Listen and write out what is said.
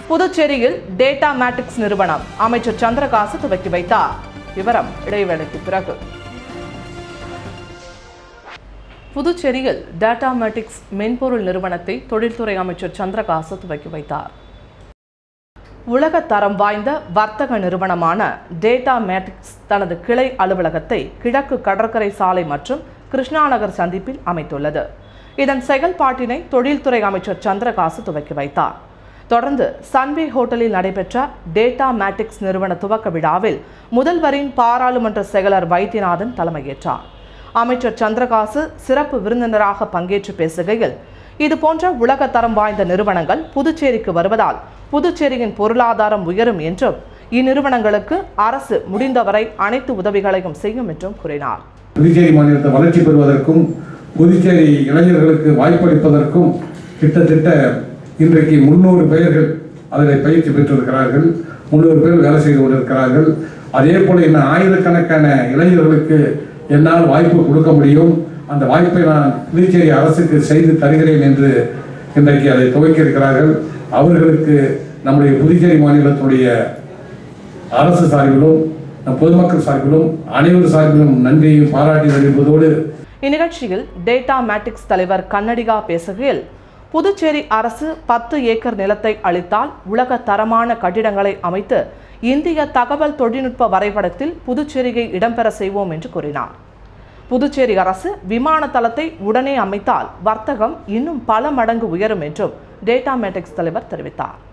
புதுச்சேரியில் data matrix நிறுவனம் அமைச்சர் சந்திரகாசு துவக்கி வைத்தார் விவரம் இடைவேளைக்கு பிறகு புதுச்சேரியில் டேட்டா மேட்ரிக்ஸ் மென்பொருள் நிறுவனத்தை தொழில்துறை அமைச்சர் சந்திரகாசு துவக்கி வைத்தார் உலக தரம் வாய்ந்த வர்த்தக நிறுவனமான டேட்டா மேட்ரிக்ஸ் தனது கிளை அலுவலகத்தை கிழக்கு கடற்கரை சாலை மற்றும் கிருஷ்ணாநகர் சந்திப்பில் அமைத்துள்ளது இதன் செயல்பாட்டினை தொழில்துறை அமைச்சர் சந்திரகாசு துவக்கி வைத்தார் தொடர்ந்து சன்வே ஹோட்டலில் நடைபெற்ற டேட்டா மேட்ரிக்ஸ் நிறுவன துவக்க விழாவில் முதல்வரின் பாராளுமன்ற செயலர் வைத்தியநாதன் தலைமையேற்றார் அமைச்சர் சந்திரகாசு சிறப்பு விருந்தினராக பங்கேற்று பேசுகையில் இது போன்ற உலக தரம் வாய்ந்த நிறுவனங்கள் புதுச்சேரிக்கு வருவதால் புதுச்சேரியின் பொருளாதாரம் உயரும் என்றும் இந்நிறுவனங்களுக்கு அரசு முடிந்தவரை அனைத்து உதவிகளையும் செய்யும் என்றும் கூறினார் புதுச்சேரி மாநிலத்தை வளர்ச்சி பெறுவதற்கும் புதுச்சேரி இளைஞர்களுக்கு வாய்ப்பளிப்பதற்கும் கிட்டத்தட்ட இன்றைக்கு முன்னூறு பேர்கள் அதில் பயிற்சி பெற்றிருக்கிறார்கள் முன்னூறு பேர் வேலை செய்து கொண்டிருக்கிறார்கள் அதே போல இன்னும் ஆயிரக்கணக்கான இளைஞர்களுக்கு என்னால் வாய்ப்பு கொடுக்க முடியும் அந்த வாய்ப்பை நான் புதுச்சேரி அரசுக்கு செய்து தருகிறேன் என்று இன்றைக்கு அதை துவக்கி இருக்கிறார்கள் அவர்களுக்கு நம்முடைய புதுச்சேரி மாநிலத்துடைய அரசு சார்பிலும் நம் பொதுமக்கள் சார்பிலும் அனைவர் சார்பிலும் நன்றியையும் பாராட்டி வருவதோடு இந்நிகழ்ச்சியில் டேட்டா மேட்ரிக்ஸ் தலைவர் கன்னடிகா பேசுகையில் புதுச்சேரி அரசு பத்து ஏக்கர் நிலத்தை அளித்தால் உலக தரமான கட்டிடங்களை அமைத்து இந்திய தகவல் தொழில்நுட்ப வரைபடத்தில் புதுச்சேரியை இடம்பெற செய்வோம் என்று கூறினார் புதுச்சேரி அரசு விமான தளத்தை உடனே அமைத்தால் வர்த்தகம் இன்னும் பல மடங்கு உயரும் என்றும் டேட்டா மேட்ரிக்ஸ் தலைவர் தெரிவித்தார்